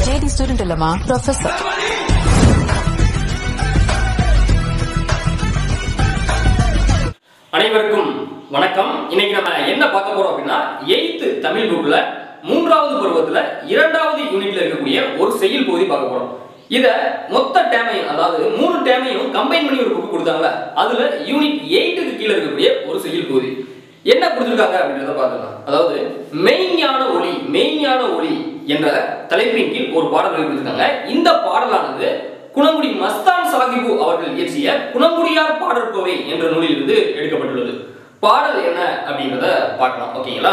JD student இல்லம்மா professor அனைவருக்கும் வணக்கம் இன்னைக்கு நம்ம என்ன பார்க்க போறோம் அப்படின்னா எயித்து தமிழ் புக்ல மூன்றாவது பருவத்துல இரண்டாவது யூனிட்ல இருக்கக்கூடிய ஒரு செயல் பகுதி பார்க்க போறோம் இத மொத்த டேமையும் அதாவது மூணு டேமையும் கம்பைன் பண்ணி ஒரு புக் கொடுத்தாங்கல்ல அதுல யூனிட் எயிட்டுக்கு கீழே இருக்கக்கூடிய ஒரு செயல் பகுதி என்ன கொடுத்துருக்காங்க அப்படின்றத பார்த்துக்கலாம் அதாவது மெய்ஞான ஒளி மெய்ஞான ஒளி என்ற தலைப்பின் கீழ் ஒரு பாடல் கொடுத்துருக்காங்க இந்த பாடலானது குணங்குடி மஸ்தான் சாஹிபு அவர்கள் இயற்றிய குணங்குடியார் பாடற்கோவை என்ற நூலிலிருந்து எடுக்கப்பட்டுள்ளது பாடல் என்ன அப்படின்றத பார்க்கலாம் ஓகேங்களா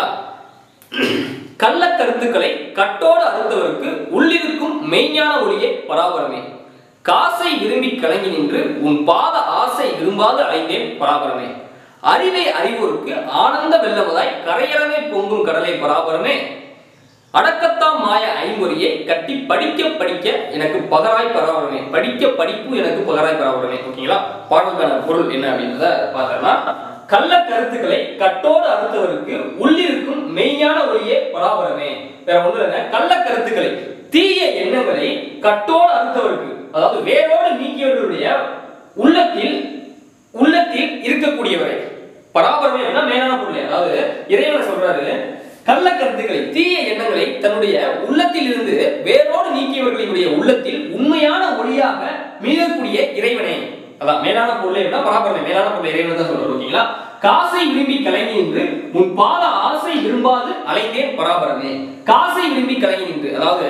கள்ள கருத்துக்களை கட்டோடு அறுத்தவருக்கு உள்ளிருக்கும் மெய்ஞான ஒளியே பராபரமே காசை விரும்பி கலங்கி நின்று உன் பாத ஆசை விரும்பாது அடைந்தேன் பராபரமே அறிவை அறிவோருக்கு ஆனந்த வெள்ளமதாய் கரையறவே பொங்கும் கடலை பராபரமே அடக்கத்தாம் மாய ஐம்பொறியை கட்டி படிக்க படிக்க எனக்கு பகராய் பராபரமே படிக்க படிப்பு எனக்கு பகராய் பராபரமே ஓகேங்களா பாடலுக்கான பொருள் என்ன அப்படின்றத பார்த்தோம்னா கள்ள கருத்துக்களை கட்டோடு அறுத்தவருக்கு உள்ளிருக்கும் மெய்ஞான ஒளியே பராபரமே வேற ஒண்ணு இல்லைங்க கள்ள கருத்துக்களை தீய எண்ணங்களை கட்டோடு அறுத்தவருக்கு அதாவது வேரோடு நீக்கியவர்களுடைய உள்ளத்தில் உள்ளத்தில் இருக்கக்கூடியவரை பராபரமே அப்படின்னா மேலான பொருள் அதாவது இறைவனை சொல்றாரு கள்ள கருத்துக்களை தீய எண்ணங்களை தன்னுடைய உள்ளத்தில் இருந்து வேரோடு நீக்கியவர்களுடைய உள்ளத்தில் உண்மையான ஒளியாக மீளக்கூடிய இறைவனே அதான் மேலான பொருளே அப்படின்னா பராபரமே மேலான பொருள் இறைவன் தான் சொல்றாரு ஓகேங்களா காசை விரும்பி கலங்கி நின்று உன் பாத ஆசை விரும்பாது அலைந்தேன் பராபரமே காசை விரும்பி கலங்கி நின்று அதாவது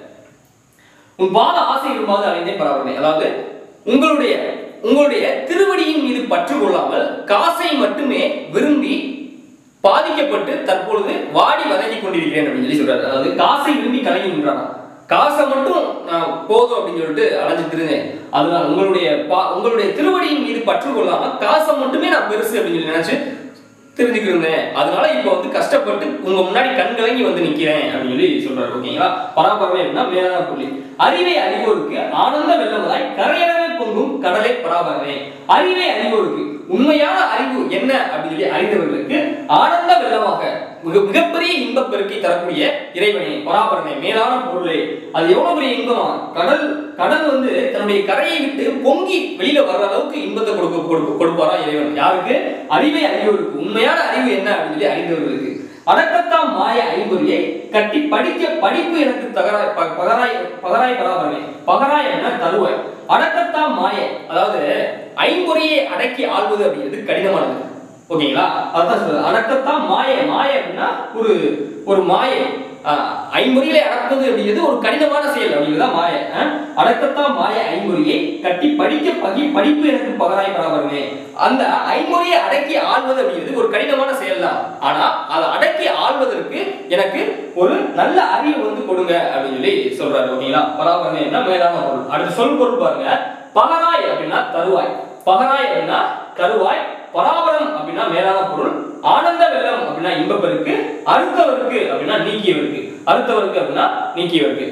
உன் பாத ஆசை விரும்பாது அடைந்தேன் பராபரமே அதாவது உங்களுடைய உங்களுடைய திருவடியின் மீது பற்று கொள்ளாமல் காசை மட்டுமே விரும்பி பாதிக்கப்பட்டு தற்பொழுது வாடி வதங்கி கொண்டிருக்கிறேன் அப்படின்னு சொல்லி சொல்றாரு அதாவது காசை விரும்பி கலங்கி நின்றானா காசை மட்டும் நான் போதும் அப்படின்னு சொல்லிட்டு அலைஞ்சிட்டு இருந்தேன் அதனால உங்களுடைய பா- உங்களுடைய திருவடியின் மீது பற்று கொள்ளாம காசை மட்டுமே நான் பெருசு அப்படின்னு சொல்லி நினைச்சு தெரிஞ்சுக்கிட்டு இருந்தேன் அதனால இப்போ வந்து கஷ்டப்பட்டு உங்க முன்னாடி கண் கலங்கி வந்து நிக்கிறேன் அப்படின்னு சொல்லி சொல்றாரு ஓகேங்களா பராபரமே அப்படின்னா மேலான புள்ளி அறிவை அறிவோருக்கு ஆனந்த வெள்ளமதாய் கரையறவே பொங்கும் கடலை பராபரமே அறிவை அறிவோருக்கு உண்மையான அறிவு என்ன அப்படின்னு சொல்லி அறிந்தவர்களுக்கு ஆனந்த வெள்ளமாக மிக மிகப்பெரிய இன்பப் பெருக்கி தரக்கூடிய இறைவனே பராபரமே மேலான பொருளே அது எவ்வளவு பெரிய இன்பமா கடல் கடல் வந்து தன்னுடைய கரையை விட்டு பொங்கி வெளியில வர்ற அளவுக்கு இன்பத்தை கொடுக்க கொடுக்க- கொடுப்பாரா இறைவன் யாருக்கு அறிவை அறிவோருக்கு உண்மையான அறிவு என்ன அப்படின்னு சொல்லி அறிந்தவர்களுக்கு அடக்கத்தாம் மாய ஐம்பொறியை கட்டி படிக்க படிப்பு எனக்கு தகராய் ப- பகராய் பகராய் பராபரமே பகராய் என்ன தருவாய் அடக்கத்தாம் மாய அதாவது ஐம்பொறியை அடக்கி ஆள்வது அப்படிங்கிறது கடினமானது ஓகேங்களா அதான் சொல்றது அடக்கத்தான் மாய மாய அப்படின்னா ஒரு ஒரு மாயை ஆஹ், ஐம்பொறிகளை அடக்குவது அப்படிங்கிறது ஒரு கடினமான செயல் அப்படிங்கிறதா மாய ஆஹ்? அடக்கத்தான் மாய ஐம்பொறியை கட்டி படிக்க பகி படிப்பு எனக்கு பகராய் பராபரமே அந்த ஐம்பொறியை அடக்கி ஆள்வது அப்படிங்கிறது ஒரு கடினமான செயல் தான் ஆனா அதை அடக்கி ஆள்வதற்கு எனக்கு ஒரு நல்ல அறிவு வந்து கொடுங்க அப்படின்னு சொல்லி சொல்றாரு ஓகேங்களா பராபரமே என்ன மேலான பொருள் அடுத்து சொல் பொருள் பாருங்க பகராய் அப்படின்னா தருவாய் பகராய் அப்படின்னா தருவாய் பராபரம் அப்படின்னா மேலான பொருள் ஆனந்த வெள்ளம் அப்படின்னா இன்பப்பெருக்கு அறுத்தவருக்கு அப்படின்னா நீக்கியவருக்கு அறுத்தவருக்கு அப்படின்னா நீக்கியவருக்கு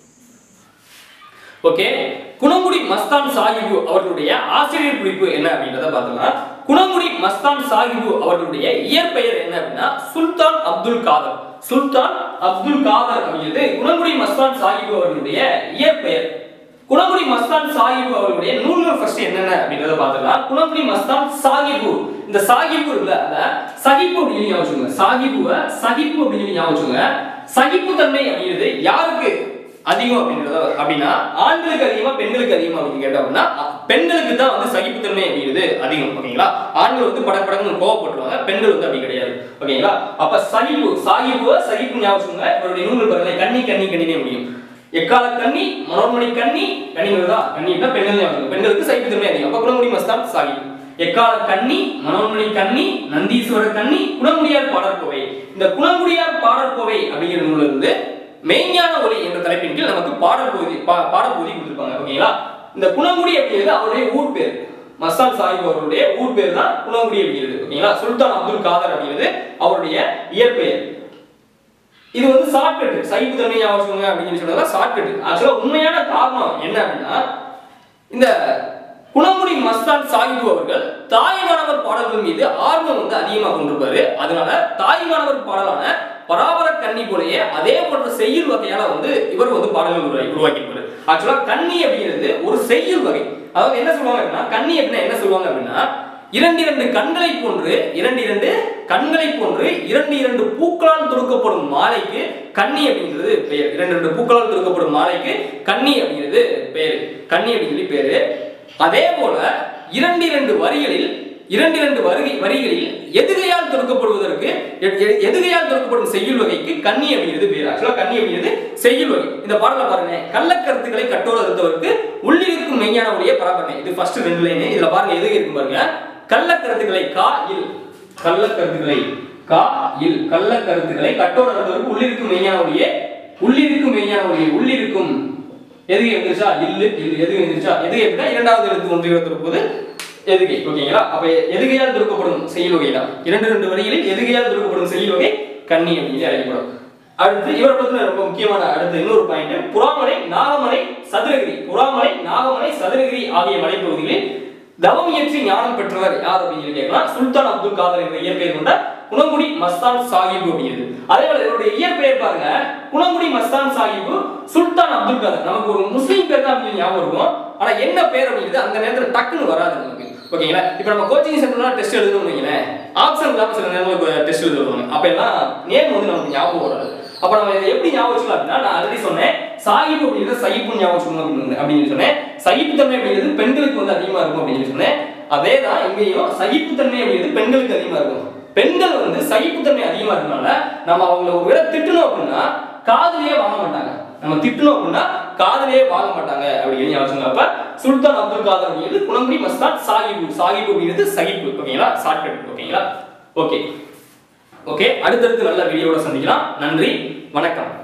ஓகே குணங்குடி மஸ்தான் சாஹிபு அவர்களுடைய ஆசிரியர் குறிப்பு என்ன அப்படின்றத பார்த்தோம்னா குணங்குடி மஸ்தான் சாஹிபு அவர்களுடைய இயற்பெயர் என்ன அப்படின்னா சுல்தான் அப்துல் காதர் சுல்தான் அப்துல் காதர் அப்படிங்கிறது குணங்குடி மஸ்தான் சாஹிபு அவர்களுடைய இயற்பெயர் குணங்குடி மஸ்தான் சாஹிபு அவர்களுடைய நூல்கள் ஃபர்ஸ்ட் என்னென்ன அப்படின்றத பார்த்தோம்னா குணங்குடி மஸ்தான் சாஹிபு இந்த சாஹிபு இருக்குல்ல அத சகிப்பு அப்படின்னு ஞாபகம் வச்சுக்கோங்க சாஹிபுவை சகிப்பு அப்படின்னு சொல்லி ஞாபகம் வச்சுக்கோங்க சகிப்பு தன்மை அப்படிங்கிறது யாருக்கு அதிகம் அப்படின்றத அப்படின்னா ஆண்களுக்கு அதிகமா பெண்களுக்கு அதிகமா அப்படின்னு கேட்டோம் அப்படின்னா அ- பெண்களுக்கு தான் வந்து சகிப்புத்தன்மை அப்படிங்கிறது அதிகம் ஓகேங்களா ஆண்கள் வந்து பட படங்கு கோவப்பட்டுருவாங்க பெண்கள் வந்து அப்படி கிடையாது ஓகேங்களா அப்ப சகிப்பு சாகிபுவ சகிப்பு ஞாபகம் வச்சுக்கோங்க இவருடைய நூல்கள் பாருங்க கண்ணி கண்ணி கண்ணினே முடியும் எக்கால கண்ணி மனோன்மணி கண்ணி கண்ணிங்கிறது தான் கண்ணின்னா பெண்கள் ஞாபகம் வச்சுக்கோங்க. பெண்களுக்கு சகிப்புத்தன்மை அதிகம் அப்ப குணமுடி மஸ்தான் சாகிப் எக்கால கண்ணி மனோன்மணி கண்ணி நந்தீஸ்வரர் கண்ணி குணமுடியார் பாடற்கோவை இந்த குணமுடியார் பாடற்கோவை அப்படிங்கிற நூல்ல இருந்து மெய்ஞான ஒளி என்ற தலைப்பின் கீழ் நமக்கு பாடல் பகுதி பா- பாடப்பகுதி கொடுத்திருப்பாங்க ஓகேங்களா இந்த குணங்குடி அப்படிங்கிறது அவருடைய ஊர் பேர் மஸ்தான் சாஹிப் அவருடைய ஊர் பேர் தான் குணங்குடி அப்படிங்கிறது ஓகேங்களா சுல்தான் அப்துல் காதர் அப்படிங்கிறது அவருடைய இயற்பெயர் இது வந்து ஷார்ட்கட் சைப்பு தன்மை அவசியங்க அப்படின்னு சொல்லி சொன்னதா ஷார்ட்கட் ஆக்சுவலா உண்மையான காரணம் என்ன அப்படின்னா இந்த குணமுடி மஸ்தான் சாஹிபு அவர்கள் தாய்மானவர் பாடல்கள் மீது ஆர்வம் வந்து அதிகமாக கொண்டிருப்பாரு அதனால தாய்மானவர் பாடலான பராபர கன்னி போலயே அதே போன்ற செய்யுள் வகையால வந்து இவர் வந்து பாடல்கள் உருவாக்கி உருவாக்கியிருப்பாரு ஆக்சுவலா கன்னி அப்படிங்கிறது ஒரு செய்யுள் வகை அதாவது என்ன சொல்லுவாங்க அப்படின்னா கன்னி அப்படின்னா என்ன சொல்லுவாங்க அப்படின்னா இரண்டு இரண்டு கண்களை போன்று இரண்டு இரண்டு கண்களை போன்று இரண்டு இரண்டு பூக்களால் தொடுக்கப்படும் மாலைக்கு கன்னி அப்படிங்கிறது பெயர் இரண்டு இரண்டு பூக்களால் தொடுக்கப்படும் மாலைக்கு கன்னி அப்படிங்கிறது பெயர் கன்னி அப்படின்னு சொல்லி பேரு அதே போல இரண்டு இரண்டு வரிகளில் இரண்டு இரண்டு வருகை வரிகளில் எதுகையால் தொடுக்கப்படுவதற்கு எ- எ- எதுகையால் தொடுக்கப்படும் செய்யுள் வகைக்கு கன்னி அப்படிங்கிறது பேர் ஆக்சுவலா கன்னி அப்படிங்கிறது செய்யுள் வகை இந்த பாடல பாருங்க கள்ளக்கருத்துக்களை கட்டோடு அறுத்தவருக்கு உள்ளிருக்கும் மெய்ஞான ஒளிய பராபரணை இது ஃபர்ஸ்ட் ரெண்டு லைன் இதுல பாருங்க எதுகை இருக்கும் பாருங்க கள்ளக்கருத்துக்களை கா இல் கள்ளக்கருத்துக்களை கா இல் கள்ளக்கருத்துக்களை கட்டோடு அறுத்தவருக்கு உள்ளிருக்கும் மெய்ஞான ஒளியே உள்ளிருக்கும் மெய்ஞான ஒளியே உள்ளிருக்கும் எதுகை வந்துருச்சா இல்லு இல்லு எதுகை வந்துருச்சா எதுகை அப்படின்னா இரண்டாவது எழுத்து ஒன்று இருப்பது எதுகை ஓகேங்களா அப்ப எதுகையால் திருக்கப்படும் செயல் வகை தான் இரண்டு ரெண்டு வரிகளில் எதுகையால் திருக்கப்படும் செயல் வகை கன்னி அப்படின்னு அழைக்கப்படும் அடுத்து இவரை பத்தின ரொம்ப முக்கியமான அடுத்த இன்னொரு பாயிண்ட் புறாமலை நாகமலை சதுரகிரி புறாமலை நாகமலை சதுரகிரி ஆகிய மலைப்பகுதிகளில் தவம் இயற்றி ஞானம் பெற்றவர் யார் அப்படின்னு சொல்லி கேட்கலாம் சுல்தான் அப்துல் காதர் என்ற இயற்பெயர் கொண்ட குணங்குடி மஸ்தான் சாஹிப் அப்படிங்கிறது அதே போல இவருடைய இயற்பெயர் பாருங்க குணங்குடி மஸ்தான் சாஹிப் சுல்தான் அப்துல் காதர் நமக்கு ஒரு முஸ்லீம் பேர் தான் அப்படின்னு ஞாபகம் இருக்கும் ஆனா என்ன பேர் அப்படிங்கிறது அந்த நேரத்துல டக்குன்னு வராது நமக்கு ஓகேங்களா இப்போ நம்ம கோச்சிங் சென்டர்லாம் டெஸ்ட் எழுதணும்னு வைங்களேன் ஆப்ஷன் இல்லாம சில நேரங்கள் டெஸ்ட் எழுதுவாங்க அப்ப எல்லாம் நேம் வந்து நமக்கு ஞாபகம் வராது அப்ப நம்ம இதை எப்படி ஞாபகம் வச்சுக்கலாம் அப்படின்னா நான் ஆல்ரெடி சொன்னேன் சாஹிப் அப்படிங்கிறது சகிப்பு ஞாபகம் வச்சுக்கணும் அப்படின்னு அப்படின்னு சொன்னேன் சகிப்புத்தன்மை அப்படிங்கிறது பெண்களுக்கு வந்து அதிகமா இருக்கும் அப்படின்னு சொன்னேன் அதே தான் இங்கேயும் சகிப்புத்தன்மை அப்படிங்கிறது பெண்களுக்கு அதிகமா இருக்கும் பெண்கள் வந்து சகிப்புத்தன்மை அதிகமா இருக்கனால நம்ம அவங்கள ஒரு வேளை திட்டணும் அப்படின்னா காதுலயே வாங்க மாட்டாங்க நம்ம திட்டணும் அப்படின்னா காதுலயே வாங்க மாட்டாங்க அப்படின்னு ஞாபகம் அப்ப சுல்தான் அப்துல் காதர் அப்படிங்கிறது குணங்குடி மஸ்தான் சாஹிப் சாஹிப் அப்படிங்கிறது சகிப்பு ஓகேங்களா ஷார்ட்கட் ஓகேங்களா ஓகே ஓகே அடுத்தடுத்து நல்ல வீடியோட சந்திக்கலாம் நன்றி வணக்கம்